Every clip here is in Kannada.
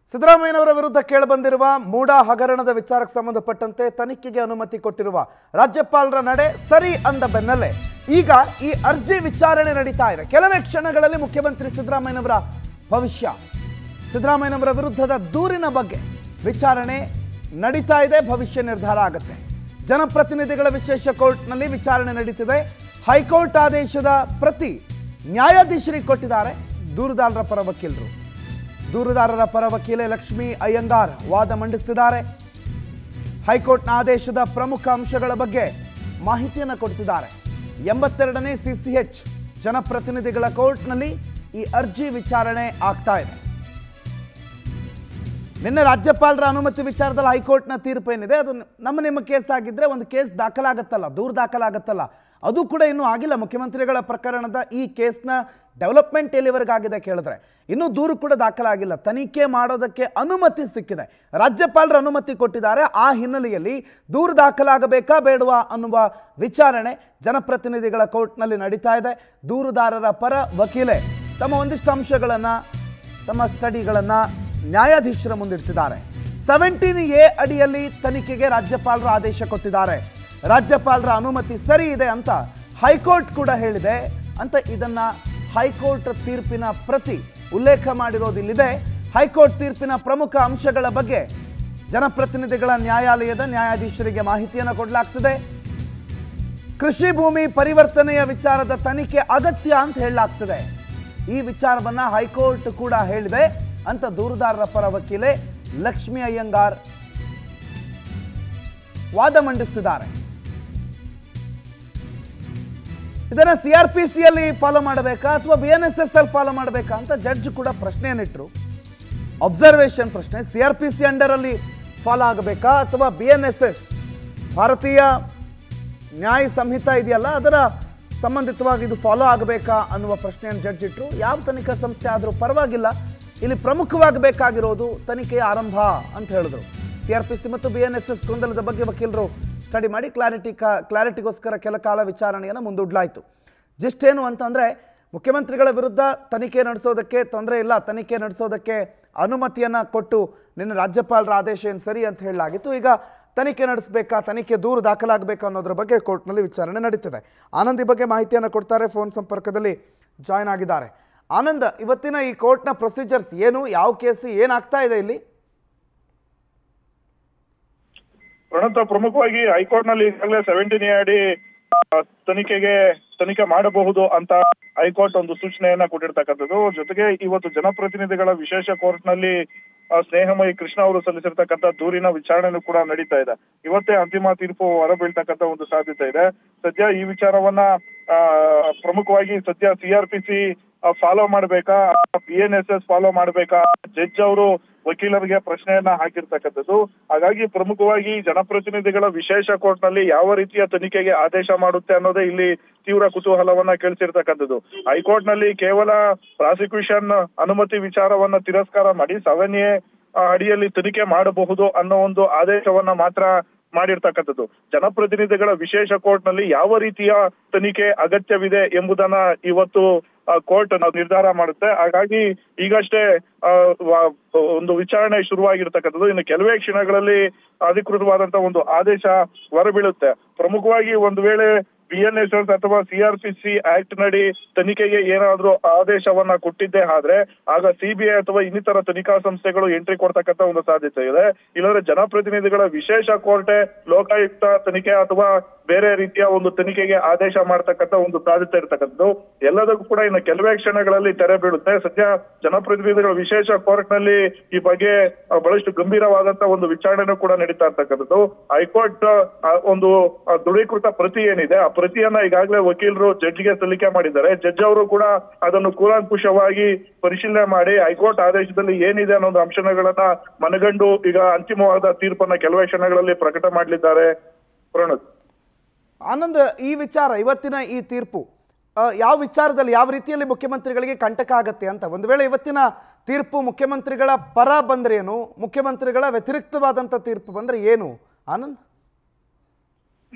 ಸಿದ್ದರಾಮಯ್ಯನವರ ವಿರುದ್ಧ ಕೇಳಿಬಂದಿರುವ ಮೂಡ ಹಗರಣದ ವಿಚಾರಕ್ಕೆ ಸಂಬಂಧಪಟ್ಟಂತೆ ತನಿಖೆಗೆ ಅನುಮತಿ ಕೊಟ್ಟಿರುವ ರಾಜ್ಯಪಾಲರ ನಡೆ ಸರಿ ಅಂದ ಬೆನ್ನಲ್ಲೇ ಈಗ ಈ ಅರ್ಜಿ ವಿಚಾರಣೆ ನಡೀತಾ ಇದೆ ಕೆಲವೇ ಕ್ಷಣಗಳಲ್ಲಿ ಮುಖ್ಯಮಂತ್ರಿ ಸಿದ್ದರಾಮಯ್ಯನವರ ಭವಿಷ್ಯ ಸಿದ್ದರಾಮಯ್ಯನವರ ವಿರುದ್ಧದ ದೂರಿನ ಬಗ್ಗೆ ವಿಚಾರಣೆ ನಡೀತಾ ಇದೆ ಭವಿಷ್ಯ ನಿರ್ಧಾರ ಆಗುತ್ತೆ ಜನಪ್ರತಿನಿಧಿಗಳ ವಿಶೇಷ ಕೋರ್ಟ್ನಲ್ಲಿ ವಿಚಾರಣೆ ನಡೀತಿದೆ ಹೈಕೋರ್ಟ್ ಆದೇಶದ ಪ್ರತಿ ನ್ಯಾಯಾಧೀಶರಿಗೆ ಕೊಟ್ಟಿದ್ದಾರೆ ದೂರುದಾರರ ಪರ ವಕೀಲರು ದೂರುದಾರರ ಪರ ವಕೀಲೆ ಲಕ್ಷ್ಮೀ ಅಯ್ಯಂಗಾರ್ ವಾದ ಮಂಡಿಸುತ್ತಿದ್ದಾರೆ ಹೈಕೋರ್ಟ್ನ ಆದೇಶದ ಪ್ರಮುಖ ಅಂಶಗಳ ಬಗ್ಗೆ ಮಾಹಿತಿಯನ್ನು ಕೊಡ್ತಿದ್ದಾರೆ ಎಂಬತ್ತೆರಡನೇ ಸಿಸಿಎಚ್ ಜನಪ್ರತಿನಿಧಿಗಳ ಕೋರ್ಟ್ನಲ್ಲಿ ಈ ಅರ್ಜಿ ವಿಚಾರಣೆ ಆಗ್ತಾ ಇದೆ ನಿನ್ನೆ ರಾಜ್ಯಪಾಲರ ಅನುಮತಿ ವಿಚಾರದಲ್ಲಿ ಹೈಕೋರ್ಟ್ನ ತೀರ್ಪು ಏನಿದೆ ಅದು ನಮ್ಮ ನಿಮ್ಮ ಕೇಸ್ ಆಗಿದ್ರೆ ಒಂದು ಕೇಸ್ ದಾಖಲಾಗತ್ತಲ್ಲ ದೂರು ದಾಖಲಾಗತ್ತಲ್ಲ ಅದು ಕೂಡ ಇನ್ನೂ ಆಗಿಲ್ಲ ಮುಖ್ಯಮಂತ್ರಿಗಳ ಪ್ರಕರಣದ ಈ ಕೇಸ್ನ ಡೆವಲಪ್ಮೆಂಟ್ ಎಲ್ಲಿವರೆಗೆ ಆಗಿದೆ ಕೇಳಿದ್ರೆ ಇನ್ನೂ ದೂರು ಕೂಡ ದಾಖಲಾಗಿಲ್ಲ ತನಿಖೆ ಮಾಡೋದಕ್ಕೆ ಅನುಮತಿ ಸಿಕ್ಕಿದೆ ರಾಜ್ಯಪಾಲರ ಅನುಮತಿ ಕೊಟ್ಟಿದ್ದಾರೆ ಆ ಹಿನ್ನೆಲೆಯಲ್ಲಿ ದೂರು ದಾಖಲಾಗಬೇಕಾ ಬೇಡವಾ ಅನ್ನುವ ವಿಚಾರಣೆ ಜನಪ್ರತಿನಿಧಿಗಳ ಕೋರ್ಟ್ನಲ್ಲಿ ನಡೀತಾ ಇದೆ ದೂರುದಾರರ ಪರ ವಕೀಲೆ ತಮ್ಮ ಒಂದಿಷ್ಟು ಅಂಶಗಳನ್ನು ತಮ್ಮ ಸ್ಟಡಿಗಳನ್ನು ನ್ಯಾಯಾಧೀಶರ ಮುಂದಿಡ್ತಿದ್ದಾರೆ ಸೆವೆಂಟೀನ್ ಎ ಅಡಿಯಲ್ಲಿ ತನಿಖೆಗೆ ರಾಜ್ಯಪಾಲರು ಆದೇಶ ಕೊಟ್ಟಿದ್ದಾರೆ ರಾಜ್ಯಪಾಲರ ಅನುಮತಿ ಸರಿ ಇದೆ ಅಂತ ಹೈಕೋರ್ಟ್ ಕೂಡ ಹೇಳಿದೆ ಅಂತ ಇದನ್ನ ಹೈಕೋರ್ಟ್ ತೀರ್ಪಿನ ಪ್ರತಿ ಉಲ್ಲೇಖ ಮಾಡಿರೋದಿಲ್ಲಿದೆ ಹೈಕೋರ್ಟ್ ತೀರ್ಪಿನ ಪ್ರಮುಖ ಅಂಶಗಳ ಬಗ್ಗೆ ಜನಪ್ರತಿನಿಧಿಗಳ ನ್ಯಾಯಾಲಯದ ನ್ಯಾಯಾಧೀಶರಿಗೆ ಮಾಹಿತಿಯನ್ನು ಕೊಡಲಾಗ್ತದೆ ಕೃಷಿ ಭೂಮಿ ಪರಿವರ್ತನೆಯ ವಿಚಾರದ ತನಿಖೆ ಅಗತ್ಯ ಅಂತ ಹೇಳಲಾಗ್ತದೆ ಈ ವಿಚಾರವನ್ನ ಹೈಕೋರ್ಟ್ ಕೂಡ ಹೇಳಿದೆ ಅಂತ ದೂರುದಾರರ ಪರ ವಕೀಲೆ ಲಕ್ಷ್ಮಿ ಅಯ್ಯಂಗಾರ್ ವಾದ ಮಂಡಿಸಿದ್ದಾರೆ ಇದನ್ನ ಸಿ ಆರ್ ಪಿ ಸಿಯಲ್ಲಿ ಫಾಲೋ ಮಾಡಬೇಕಾ ಅಥವಾ ಬಿ ಎನ್ ಎಸ್ ಎಸ್ ಅಲ್ಲಿ ಫಾಲೋ ಮಾಡಬೇಕಾ ಅಂತ ಜಡ್ಜ್ ಕೂಡ ಪ್ರಶ್ನೆಯನ್ನಿಟ್ರು ಅಬ್ಸರ್ವೇಷನ್ ಪ್ರಶ್ನೆ C R P C under ಅಲ್ಲಿ ಫಾಲೋ ಆಗಬೇಕಾ ಅಥವಾ ಬಿ ಎನ್ ಎಸ್ ಎಸ್ ಭಾರತೀಯ ನ್ಯಾಯ ಸಂಹಿತ ಇದೆಯಲ್ಲ ಅದರ ಸಂಬಂಧಿತವಾಗಿ ಇದು ಫಾಲೋ ಆಗಬೇಕಾ ಅನ್ನುವ ಪ್ರಶ್ನೆಯನ್ನು ಜಡ್ಜ್ ಇಟ್ರು ಯಾವ ತನಿಖಾ ಸಂಸ್ಥೆ ಆದರೂ ಪರವಾಗಿಲ್ಲ ಇಲ್ಲಿ ಪ್ರಮುಖವಾಗಿ ಬೇಕಾಗಿರೋದು ತನಿಖೆಯ ಆರಂಭ ಅಂತ ಹೇಳಿದ್ರು ಸಿ ಆರ್ ಪಿ ಸಿ ಮತ್ತು ಬಿ ಎನ್ ಎಸ್ ಎಸ್ ಗೊಂದಲದ ಬಗ್ಗೆ ವಕೀಲರು ಸ್ಟಡಿ ಮಾಡಿ ಕ್ಲಾರಿಟಿ ಕಾ ಕ್ಲಾರಿಟಿಗೋಸ್ಕರ ಕೆಲ ಕಾಲ ವಿಚಾರಣೆಯನ್ನು ಮುಂದೂಡಲಾಯಿತು ಜಸ್ಟ್ ಏನು ಅಂತಂದರೆ ಮುಖ್ಯಮಂತ್ರಿಗಳ ವಿರುದ್ಧ ತನಿಖೆ ನಡೆಸೋದಕ್ಕೆ ತೊಂದರೆ ಇಲ್ಲ ತನಿಖೆ ನಡೆಸೋದಕ್ಕೆ ಅನುಮತಿಯನ್ನು ಕೊಟ್ಟು ನಿನ್ನ ರಾಜ್ಯಪಾಲರ ಆದೇಶ ಏನು ಸರಿ ಅಂತ ಹೇಳಲಾಗಿತ್ತು ಈಗ ತನಿಖೆ ನಡೆಸಬೇಕಾ ತನಿಖೆ ದೂರು ದಾಖಲಾಗಬೇಕಾ ಅನ್ನೋದ್ರ ಬಗ್ಗೆ ಕೋರ್ಟ್ನಲ್ಲಿ ವಿಚಾರಣೆ ನಡೀತಿದೆ ಆನಂದ್ ಈ ಬಗ್ಗೆ ಮಾಹಿತಿಯನ್ನು ಕೊಡ್ತಾರೆ ಫೋನ್ ಸಂಪರ್ಕದಲ್ಲಿ ಜಾಯ್ನ್ ಆಗಿದ್ದಾರೆ ಆನಂದ್ ಇವತ್ತಿನ ಈ ಕೋರ್ಟ್ನ ಪ್ರೊಸೀಜರ್ಸ್ ಏನು ಯಾವ ಕೇಸು ಏನಾಗ್ತಾ ಇದೆ ಇಲ್ಲಿ ಪ್ರಣತ್ ಪ್ರಮುಖವಾಗಿ ಹೈಕೋರ್ಟ್ ನಲ್ಲಿ ಈಗಾಗಲೇ ಸೆವೆಂಟೀನ್ ಅಡಿ ಆ, ತನಿಖೆಗೆ ತನಿಖೆ ಮಾಡಬಹುದು ಅಂತ ಹೈಕೋರ್ಟ್ ಒಂದು ಸೂಚನೆಯನ್ನ ಕೊಟ್ಟಿರ್ತಕ್ಕಂಥದ್ದು ಜೊತೆಗೆ ಇವತ್ತು ಜನಪ್ರತಿನಿಧಿಗಳ ವಿಶೇಷ ಕೋರ್ಟ್ ನಲ್ಲಿ ಆ, ಸ್ನೇಹಮಯಿ ಕೃಷ್ಣ ಅವರು ಸಲ್ಲಿಸಿರ್ತಕ್ಕಂಥ ದೂರಿನ ವಿಚಾರಣೆನೂ ಕೂಡ ನಡೀತಾ ಇದೆ ಇವತ್ತೇ ಅಂತಿಮ ತೀರ್ಪು ಹೊರಬೀಳ್ತಕ್ಕಂಥ ಒಂದು ಸಾಧ್ಯತೆ ಇದೆ ಸದ್ಯ ಈ ವಿಚಾರವನ್ನ ಆ, ಪ್ರಮುಖವಾಗಿ ಸದ್ಯ ಸಿಆರ್ಪಿಸಿ ಫಾಲೋ ಮಾಡ್ಬೇಕಾ B N S S follow ಮಾಡ್ಬೇಕಾ ಜಡ್ಜ್ ಅವರು ವಕೀಲರಿಗೆ ಪ್ರಶ್ನೆಯನ್ನ ಹಾಕಿರ್ತಕ್ಕಂಥದ್ದು ಹಾಗಾಗಿ ಪ್ರಮುಖವಾಗಿ ಜನಪ್ರತಿನಿಧಿಗಳ ವಿಶೇಷ ಕೋರ್ಟ್ ನಲ್ಲಿ ಯಾವ ರೀತಿಯ ತನಿಖೆಗೆ ಆದೇಶ ಮಾಡುತ್ತೆ ಅನ್ನೋದೇ ಇಲ್ಲಿ ತೀವ್ರ ಕುತೂಹಲವನ್ನ ಕೇಳಿಸಿರ್ತಕ್ಕಂಥದ್ದು ಹೈಕೋರ್ಟ್ ನಲ್ಲಿ ಕೇವಲ ಪ್ರಾಸಿಕ್ಯೂಷನ್ ಅನುಮತಿ ವಿಚಾರವನ್ನ ತಿರಸ್ಕಾರ ಮಾಡಿ ಸೆವೆನ್ ಎ ಅಡಿಯಲ್ಲಿ ತನಿಖೆ ಮಾಡಬಹುದು ಅನ್ನೋ ಒಂದು ಆದೇಶವನ್ನ ಮಾತ್ರ ಮಾಡಿರ್ತಕ್ಕಂಥದ್ದು ಜನಪ್ರತಿನಿಧಿಗಳ ವಿಶೇಷ ಕೋರ್ಟ್ ನಲ್ಲಿ ಯಾವ ರೀತಿಯ ತನಿಖೆ ಅಗತ್ಯವಿದೆ ಎಂಬುದನ್ನ ಇವತ್ತು ಕೋರ್ಟ್ ನಿರ್ಧಾರ ಮಾಡುತ್ತೆ ಹಾಗಾಗಿ ಈಗಷ್ಟೇ ಆ, ವ- ಒಂದು ವಿಚಾರಣೆ ಶುರುವಾಗಿರ್ತಕ್ಕಂಥದ್ದು ಇನ್ನು ಕೆಲವೇ ಕ್ಷಣಗಳಲ್ಲಿ ಅಧಿಕೃತವಾದಂತಹ ಒಂದು ಆದೇಶ ಹೊರಬೀಳುತ್ತೆ ಪ್ರಮುಖವಾಗಿ ಒಂದು ವೇಳೆ ಬಿ ಎನ್ ಎಸ್ ಎಸ್ ಅಥವಾ ಸಿಆರ್ಪಿಸಿ ಆಕ್ಟ್ ನಡಿ ತನಿಖೆಗೆ ಏನಾದ್ರೂ ಆದೇಶವನ್ನ ಕೊಟ್ಟಿದ್ದೇ ಆದ್ರೆ ಆಗ ಸಿಬಿಐ ಅಥವಾ ಇನ್ನಿತರ ತನಿಖಾ ಸಂಸ್ಥೆಗಳು ಎಂಟ್ರಿ ಕೊಡ್ತಕ್ಕಂತ ಒಂದು ಸಾಧ್ಯತೆ ಇದೆ ಇಲ್ಲಂದ್ರೆ ಜನಪ್ರತಿನಿಧಿಗಳ ವಿಶೇಷ ಕೋರ್ಟೆ ಲೋಕಾಯುಕ್ತ ತನಿಖೆ ಅಥವಾ ಬೇರೆ ರೀತಿಯ ಒಂದು ತನಿಖೆಗೆ ಆದೇಶ ಮಾಡ್ತಕ್ಕಂತ ಒಂದು ಸಾಧ್ಯತೆ ಇರ್ತಕ್ಕಂಥದ್ದು ಎಲ್ಲದಕ್ಕೂ ಕೂಡ ಇನ್ನು ಕೆಲವೇ ಕ್ಷಣಗಳಲ್ಲಿ ತೆರೆ ಬೀಳುತ್ತೆ ಸದ್ಯ ಜನಪ್ರತಿನಿಧಿಗಳ ವಿಶೇಷ ಕೋರ್ಟ್ ನಲ್ಲಿ ಈ ಬಗ್ಗೆ ಆ, ಬಹಳಷ್ಟು ಗಂಭೀರವಾದಂತ ಒಂದು ವಿಚಾರಣೆನೂ ಕೂಡ ನಡೀತಾ ಇರ್ತಕ್ಕಂಥದ್ದು ಹೈಕೋರ್ಟ್ ಆ, ಒಂದು ಆ, ದೃಢೀಕೃತ ಪ್ರತಿ ಏನಿದೆ ಆ ಪ್ರತಿಯನ್ನ ಈಗಾಗಲೇ ವಕೀಲರು ಜಡ್ಜ್ಗೆ ಸಲ್ಲಿಕೆ ಮಾಡಿದ್ದಾರೆ ಜಡ್ಜ್ ಅವರು ಕೂಡ ಅದನ್ನು ಕೂಲಾಂಕುಷವಾಗಿ ಪರಿಶೀಲನೆ ಮಾಡಿ ಹೈಕೋರ್ಟ್ ಆದೇಶದಲ್ಲಿ ಏನಿದೆ ಅನ್ನೋ ಒಂದು ಅಂಶಗಳನ್ನ ಮನಗಂಡು ಈಗ ಅಂತಿಮವಾದ ತೀರ್ಪನ್ನ ಕೆಲವೇ ಕ್ಷಣಗಳಲ್ಲಿ ಪ್ರಕಟ ಮಾಡಲಿದ್ದಾರೆ ಪ್ರಣತ್ ಆನಂದ್ ಈ ವಿಚಾರ ಇವತ್ತಿನ ಈ ತೀರ್ಪು ಆ, ಯಾವ ವಿಚಾರದಲ್ಲಿ ಯಾವ ರೀತಿಯಲ್ಲಿ ಮುಖ್ಯಮಂತ್ರಿಗಳಿಗೆ ಕಂಟಕ ಆಗತ್ತೆ ಅಂತ ಒಂದು ವೇಳೆ ಇವತ್ತಿನ ತೀರ್ಪು ಮುಖ್ಯಮಂತ್ರಿಗಳ ಪರ ಬಂದ್ರೇನು ಮುಖ್ಯಮಂತ್ರಿಗಳ ವ್ಯತಿರಿಕ್ತವಾದಂಥ ತೀರ್ಪು ಬಂದ್ರೆ ಏನು ಆನಂದ್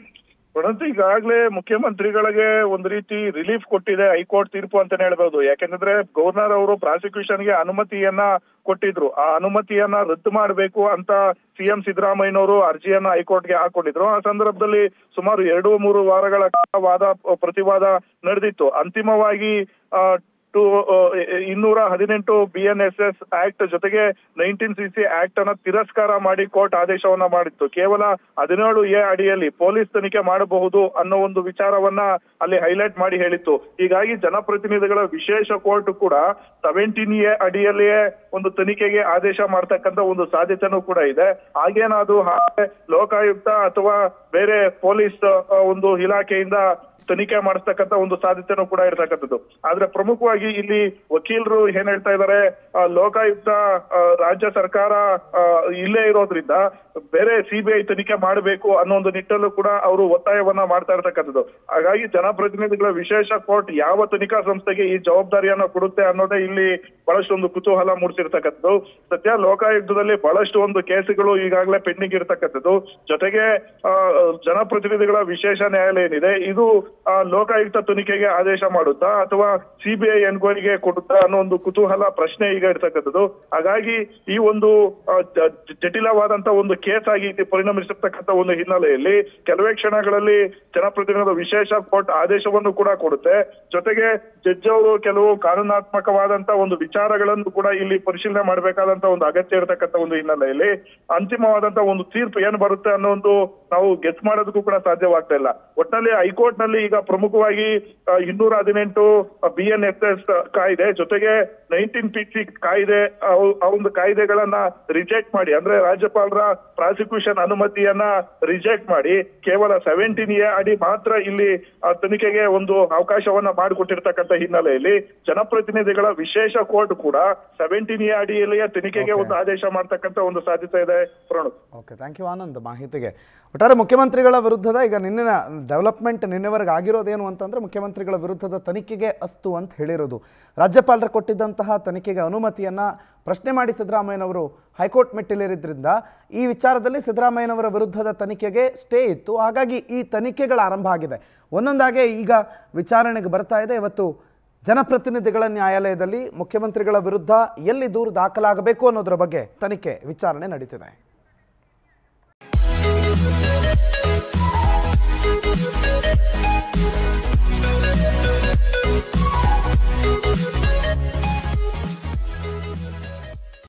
ಪರಂತು ಈಗಾಗಲೇ ಮುಖ್ಯಮಂತ್ರಿಗಳಿಗೆ ಒಂದು ರೀತಿ ರಿಲೀಫ್ ಕೊಟ್ಟಿದೆ ಹೈಕೋರ್ಟ್ ತೀರ್ಪು ಅಂತಾನೆ ಹೇಳ್ಬೋದು ಯಾಕೆಂದ್ರೆ ಗವರ್ನರ್ ಅವರು ಪ್ರಾಸಿಕ್ಯೂಷನ್ಗೆ ಅನುಮತಿಯನ್ನ ಕೊಟ್ಟಿದ್ರು ಆ ಅನುಮತಿಯನ್ನ ರದ್ದು ಮಾಡಬೇಕು ಅಂತ ಸಿಎಂ ಸಿದ್ದರಾಮಯ್ಯನವರು ಅರ್ಜಿಯನ್ನ ಹೈಕೋರ್ಟ್ಗೆ ಹಾಕೊಂಡಿದ್ರು ಆ ಸಂದರ್ಭದಲ್ಲಿ ಸುಮಾರು ಎರಡು ಮೂರು ವಾರಗಳ ಕಾಲ ವಾದ ಪ್ರತಿವಾದ ನಡೆದಿತ್ತು ಅಂತಿಮವಾಗಿ ಆ, ಟು ಇನ್ನೂರ ಹದಿನೆಂಟು B N S S act ಜೊತೆಗೆ ನೈನ್ಟೀನ್ ಸಿ ಸಿ ಆಕ್ಟ್ ಅನ್ನ ತಿರಸ್ಕಾರ ಮಾಡಿ ಕೋರ್ಟ್ ಆದೇಶವನ್ನ ಮಾಡಿತ್ತು ಕೇವಲ ಹದಿನೇಳು ಎ ಅಡಿಯಲ್ಲಿ ಪೊಲೀಸ್ ತನಿಖೆ ಮಾಡಬಹುದು ಅನ್ನೋ ಒಂದು ವಿಚಾರವನ್ನ ಅಲ್ಲಿ ಹೈಲೈಟ್ ಮಾಡಿ ಹೇಳಿತ್ತು ಹೀಗಾಗಿ ಜನಪ್ರತಿನಿಧಿಗಳ ವಿಶೇಷ ಕೋರ್ಟ್ ಕೂಡ ಸೆವೆಂಟೀನ್ ಎ ಅಡಿಯಲ್ಲಿಯೇ ಒಂದು ತನಿಖೆಗೆ ಆದೇಶ ಮಾಡ್ತಕ್ಕಂತ ಒಂದು ಸಾಧ್ಯತೆನೂ ಕೂಡ ಇದೆ ಹಾಗೇನಾದ್ರು ಹಾಗೆ ಲೋಕಾಯುಕ್ತ ಅಥವಾ ಬೇರೆ ಪೊಲೀಸ್ ಆ, ಒಂದು ಇಲಾಖೆಯಿಂದ ತನಿಖೆ ಮಾಡಿಸ್ತಕ್ಕಂತ ಒಂದು ಸಾಧ್ಯತೆನೂ ಕೂಡ ಇರ್ತಕ್ಕಂಥದ್ದು ಆದ್ರೆ ಪ್ರಮುಖವಾಗಿ ಇಲ್ಲಿ ವಕೀಲರು ಏನ್ ಹೇಳ್ತಾ ಇದ್ದಾರೆ ಆ, ಲೋಕಾಯುಕ್ತ ಆ, ರಾಜ್ಯ ಸರ್ಕಾರ ಆ, ಇಲ್ಲೇ ಇರೋದ್ರಿಂದ ಬೇರೆ ಸಿಬಿಐ ತನಿಖೆ ಮಾಡಬೇಕು ಅನ್ನೋ ಒಂದು ನಿಟ್ಟಲ್ಲೂ ಕೂಡ ಅವರು ಒತ್ತಾಯವನ್ನ ಮಾಡ್ತಾ ಇರ್ತಕ್ಕಂಥದ್ದು ಹಾಗಾಗಿ ಜನಪ್ರತಿನಿಧಿಗಳ ವಿಶೇಷ ಕೋರ್ಟ್ ಯಾವ ತನಿಖಾ ಸಂಸ್ಥೆಗೆ ಈ ಜವಾಬ್ದಾರಿಯನ್ನ ಕೊಡುತ್ತೆ ಅನ್ನೋದೇ ಇಲ್ಲಿ ಬಹಳಷ್ಟು ಒಂದು ಕುತೂಹಲ ಮೂಡಿಸಿರ್ತಕ್ಕಂಥದ್ದು ಸದ್ಯ ಲೋಕಾಯುಕ್ತದಲ್ಲಿ ಬಹಳಷ್ಟು ಒಂದು ಕೇಸುಗಳು ಈಗಾಗಲೇ ಪೆಂಡಿಂಗ್ ಇರ್ತಕ್ಕಂಥದ್ದು ಜೊತೆಗೆ ಆ, ಜನಪ್ರತಿನಿಧಿಗಳ ವಿಶೇಷ ನ್ಯಾಯಾಲಯ ಏನಿದೆ ಇದು ಆ, ಲೋಕಾಯುಕ್ತ ತನಿಖೆಗೆ ಆದೇಶ ಮಾಡುತ್ತಾ ಅಥವಾ ಸಿಬಿಐ ಎನ್ಕ್ವೈರಿಗೆ ಕೊಡುತ್ತಾ ಅನ್ನೋ ಒಂದು ಕುತೂಹಲ ಪ್ರಶ್ನೆ ಈಗ ಇರ್ತಕ್ಕಂಥದ್ದು ಹಾಗಾಗಿ ಈ ಒಂದು ಆ, ಜ- ಜ- ಜಟಿಲವಾದಂತ ಒಂದು ಕೇಸ್ ಆಗಿ ಇದು ಪರಿಣಮಿಸಿರ್ತಕ್ಕಂಥ ಒಂದು ಹಿನ್ನೆಲೆಯಲ್ಲಿ ಕೆಲವೇ ಕ್ಷಣಗಳಲ್ಲಿ ಜನಪ್ರತಿನಿಧಿಗಳ ವಿಶೇಷ ಕೋರ್ಟ್ ಆದೇಶವನ್ನು ಕೂಡ ಕೊಡುತ್ತೆ ಜೊತೆಗೆ ಜಡ್ಜ್ ಅವರು ಕೆಲವು ಕಾನೂನಾತ್ಮಕವಾದಂತ ಒಂದು ವಿಚಾರಗಳನ್ನು ಕೂಡ ಇಲ್ಲಿ ಪರಿಶೀಲನೆ ಮಾಡಬೇಕಾದಂತ ಒಂದು ಅಗತ್ಯ ಇರತಕ್ಕಂತ ಒಂದು ಹಿನ್ನೆಲೆಯಲ್ಲಿ ಅಂತಿಮವಾದಂತ ಒಂದು ತೀರ್ಪು ಏನ್ ಬರುತ್ತೆ ಅನ್ನೋ ಒಂದು ನಾವು ಗೆಸ್ ಮಾಡೋದಕ್ಕೂ ಕೂಡ ಸಾಧ್ಯವಾಗ್ತಾ ಇಲ್ಲ ಒಟ್ಟಲ್ಲಿ ಹೈಕೋರ್ಟ್ ನಲ್ಲಿ ಈಗ ಪ್ರಮುಖವಾಗಿ ಆ, ಇನ್ನೂರ ಹದಿನೆಂಟು ಬಿ ಎನ್ ಎಸ್ ಎಸ್ ಕಾಯ್ದೆ ಜೊತೆಗೆ ನೈನ್ಟೀನ್ ಪಿ ಸಿ ಕಾಯ್ದೆ ಅವು- ಆ ಒಂದು ಕಾಯ್ದೆಗಳನ್ನ ರಿಜೆಕ್ಟ್ ಮಾಡಿ ಅಂದ್ರೆ ರಾಜ್ಯಪಾಲರ ಪ್ರಾಸಿಕ್ಯೂಷನ್ ಅನುಮತಿಯನ್ನ ರಿಜೆಕ್ಟ್ ಮಾಡಿ ಕೇವಲ ಸೆವೆಂಟೀನ್ ಎ ಅಡಿ ಮಾತ್ರ ಇಲ್ಲಿ ಆ, ತನಿಖೆಗೆ ಒಂದು ಅವಕಾಶವನ್ನ ಮಾಡಿಕೊಟ್ಟಿರ್ತಕ್ಕಂಥ ಹಿನ್ನೆಲೆಯಲ್ಲಿ ಜನಪ್ರತಿನಿಧಿಗಳ ವಿಶೇಷ ಕೋರ್ಟ್ ಕೂಡ ಸೆವೆಂಟೀನ್ ಎ ಅಡಿಯಲ್ಲಿಯೇ ತನಿಖೆಗೆ ಒಂದು ಆದೇಶ ಮಾಡ್ತಕ್ಕಂಥ ಒಂದು ಸಾಧ್ಯತೆ ಇದೆ Pranav okay thank you Anand ಮಾಹಿತಿಗೆ ಒಟ್ಟಾರೆ ಮುಖ್ಯಮಂತ್ರಿಗಳ ವಿರುದ್ಧದ ಈಗ ನಿನ್ನಿನ ಡೆವಲಪ್ಮೆಂಟ್ ನಿನ್ನೆವರೆಗೆ ಆಗಿರೋದೇನು ಅಂತಂದರೆ ಮುಖ್ಯಮಂತ್ರಿಗಳ ವಿರುದ್ಧದ ತನಿಖೆಗೆ ಅಸ್ತು ಅಂತ ಹೇಳಿರೋದು ರಾಜ್ಯಪಾಲರು ಕೊಟ್ಟಿದ್ದಂತಹ ತನಿಖೆಗೆ ಅನುಮತಿಯನ್ನು ಪ್ರಶ್ನೆ ಮಾಡಿ ಸಿದ್ದರಾಮಯ್ಯನವರು ಹೈಕೋರ್ಟ್ ಮೆಟ್ಟಿಲೇರಿದ್ರಿಂದ ಈ ವಿಚಾರದಲ್ಲಿ ಸಿದ್ದರಾಮಯ್ಯನವರ ವಿರುದ್ಧದ ತನಿಖೆಗೆ ಸ್ಟೇ ಇತ್ತು ಹಾಗಾಗಿ ಈ ತನಿಖೆಗಳ ಆರಂಭ ಆಗಿದೆ ಒಂದೊಂದಾಗೆ ಈಗ ವಿಚಾರಣೆಗೆ ಬರ್ತಾ ಇದೆ ಇವತ್ತು ಜನಪ್ರತಿನಿಧಿಗಳ ನ್ಯಾಯಾಲಯದಲ್ಲಿ ಮುಖ್ಯಮಂತ್ರಿಗಳ ವಿರುದ್ಧ ಎಲ್ಲಿ ದೂರು ದಾಖಲಾಗಬೇಕು ಅನ್ನೋದರ ಬಗ್ಗೆ ತನಿಖೆ ವಿಚಾರಣೆ ನಡೀತಿದೆ